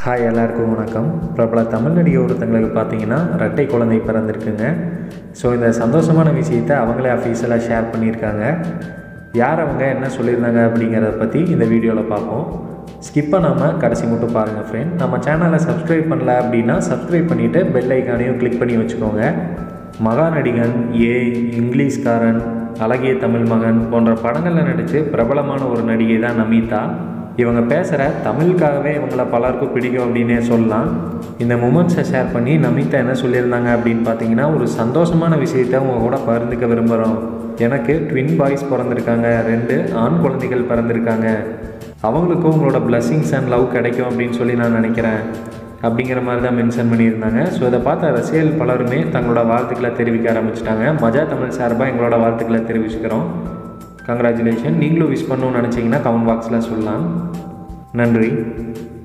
hi எல்லாருக்கும் வணக்கம் பிரபல தமிழ் நடிகை ஒருத்தங்களுக்கு பார்த்தீங்கன்னா ரெட்டை குழந்தை பிறந்திருக்குங்க ஸோ இந்த சந்தோஷமான விஷயத்தை அவங்களே அஃபீஷியலாக ஷேர் பண்ணியிருக்காங்க யார் அவங்க என்ன சொல்லியிருந்தாங்க அப்படிங்கிறத பற்றி இந்த வீடியோவில் பார்ப்போம் ஸ்கிப் பண்ணாமல் கடைசி மட்டும் பாருங்கள் ஃப்ரெண்ட் நம்ம சேனலை சப்ஸ்கிரைப் பண்ணல அப்படின்னா சப்ஸ்கிரைப் பண்ணிவிட்டு பெல் ஐக்கானையும் கிளிக் பண்ணி வச்சுக்கோங்க மகா நடிகன் ஏ இங்கிலீஷ்காரன் அழகிய தமிழ் மகன் போன்ற படங்களில் நடித்து பிரபலமான ஒரு நடிகை தான் நமிதா இவங்க பேசுகிற தமிழுக்காகவே இவங்கள பலருக்கும் பிடிக்கும் அப்படின்னே சொல்லலாம் இந்த மூமெண்ட்ஸை ஷேர் பண்ணி நமிதா என்ன சொல்லியிருந்தாங்க அப்படின்னு பார்த்தீங்கன்னா ஒரு சந்தோஷமான விஷயத்த உங்க கூட பகிர்ந்துக்க விரும்புகிறோம் எனக்கு ட்வின் பாய்ஸ் பிறந்திருக்காங்க ரெண்டு ஆண் குழந்தைகள் பிறந்திருக்காங்க அவங்களுக்கும் உங்களோட blessings அண்ட் லவ் கிடைக்கும் அப்படின்னு சொல்லி நான் நினைக்கிறேன் அப்படிங்கிற மாதிரி தான் மென்ஷன் பண்ணியிருந்தாங்க ஸோ இதை பார்த்த ரசிகர்கள் பலருமே தங்களோட வாழ்த்துக்களை தெரிவிக்க ஆரம்பிச்சிட்டாங்க மஜா தமிழ் சார்பாக எங்களோட வாழ்த்துக்களை தெரிவிச்சுக்கிறோம் கங்க்ராச்சுலேஷன் நீங்களும் விஷ் பண்ணணும்னு நினச்சிங்கன்னா கமெண்ட் பாக்ஸில் சொல்லலாம் நன்றி